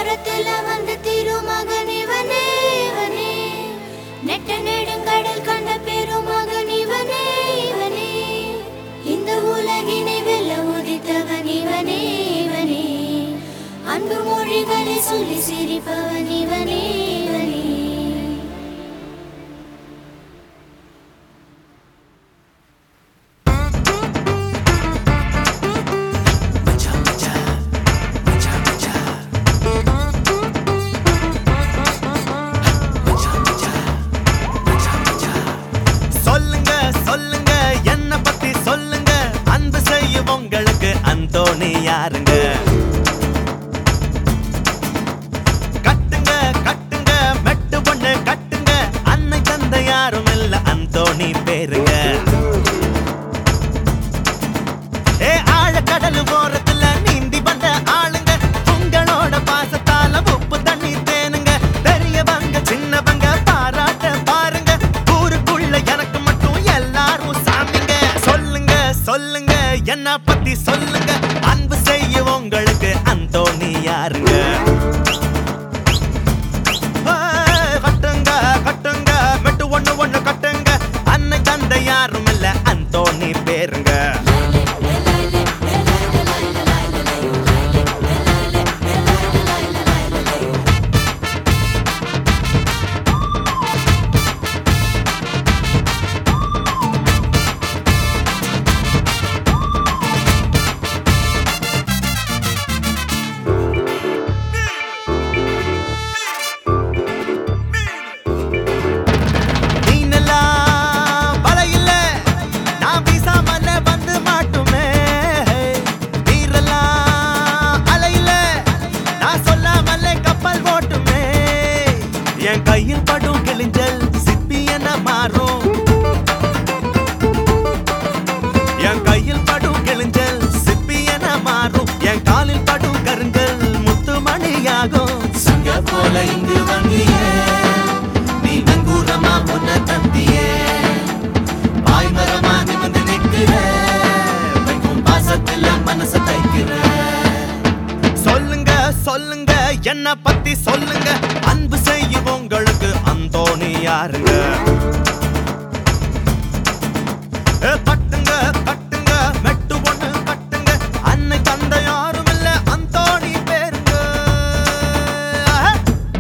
ஓரத்துல வந்து திருமகன் இவனே இவனே நெட்ட நெடுங்கடல் கண்ட பெருமகன் இவனே இவனே இந்த உலகினை வெல்ல உதித்தவன் இவனே இவனே அன்பு மொழிகளை சொல்லி சிரிப்பவன் இவனே இவனே சொல்லுங்க சொல்லுங்க என்ன பத்தி சொல்லுங்க அன்பு செய்யும் உங்களுக்கு அந்தோணி யாருங்க கட்டுங்க கட்டுங்க மெட்டு பொண்ணு கட்டுங்க அன்னை தந்தை யாரும் இல்ல அந்தோணி பேருங்க ஏ ஆழக்கடல் ஓரத்துல நீந்தி வந்த ஆளுங்க உங்களோட பாசத்தால உப்பு தண்ணி தேனுங்க பெரியவங்க சின்னவங்க பாராட்ட பாருங்க ஊருக்குள்ள எனக்கு மட்டும் எல்லாரும் சாமிங்க சொல்லுங்க சொல்லுங்க என்ன பத்தி சொல்லுங்க அன்பு செய்ய உங்களுக்கு அந்தோணி யாருங்க ஏய், கட்டுங்க கட்டுங்க மெட்டு ஒண்ணு ஒண்ணு கட்டுங்க அன்னை தந்தை யாரும் இல்ல அந்தோணி பேருங்க நீனெல்லாம் வலையில, நான் வீசாமல வந்து மாட்டுமே. நீரெல்லாம் அலையில, நான் சொல்லாமலே கப்பல் ஓட்டுமே. என் கையில் படும் கிழிஞ்சல் சிப்பி என மாறும் என் கையில் படும் கிழிஞ்சல் சிப்பி என மாறும் என் காலில் படும் கருங்கல் முத்துமணியாகும் சங்க போல இங்கு வந்தியே நீ நங்கூரமா உன்ன தந்தியே பாய்மரமா நிமிந்து நிற்கிற வைக்கும் பாசத்துல மனச தைக்கிற சொல்லுங்க சொல்லுங்க என்ன பத்தி சொல்லுங்க அன்பு செய்யும் உங்களுக்கு அந்தோணி யாருங்க ஏ, கட்டுங்க கட்டுங்க மெட்டு ஒண்ணு கட்டுங்க அன்னை தந்தை யாரும் இல்ல அந்தோணி பேருங்க ஆஹா.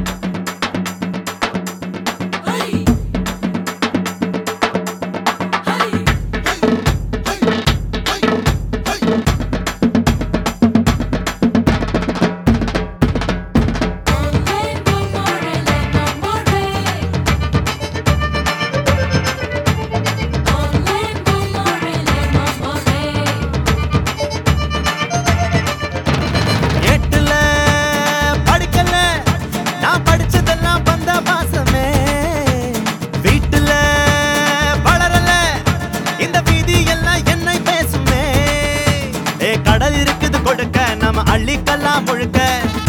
எட்டுல படிக்கல நான் படிச்சதெல்லாம் வந்த மாசமே வீட்டுல வளரல இந்த வீதி எல்லாம் என்னை பேசுமே ஏ கடல் இருக்குது கொடுக்க நம்ம அள்ளிக்கலாம் முழுக்க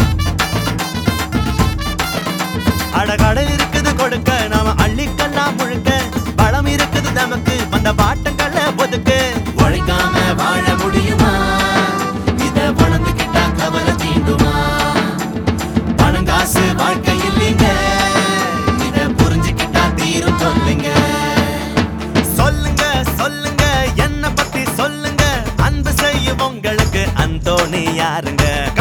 அட கடல் இருக்குது கொடுக்க நாம அள்ளிக்கலாம் முழுக்க பழம் இருக்குது நமக்கு வந்த பாட்டங்களை ஒதுக்கு உழைக்காம வாழ முடியுமா இத வளர்ந்துகிட்டா கவலை தீண்டுமா பணம் காசு வாழ்க்கை இல்லைங்க இத புரிஞ்சுக்கிட்டா தீரும் சொல்லுங்க சொல்லுங்க சொல்லுங்க என்ன பத்தி சொல்லுங்க அன்பு செய்யும் உங்களுக்கு அந்தோணி யாருங்க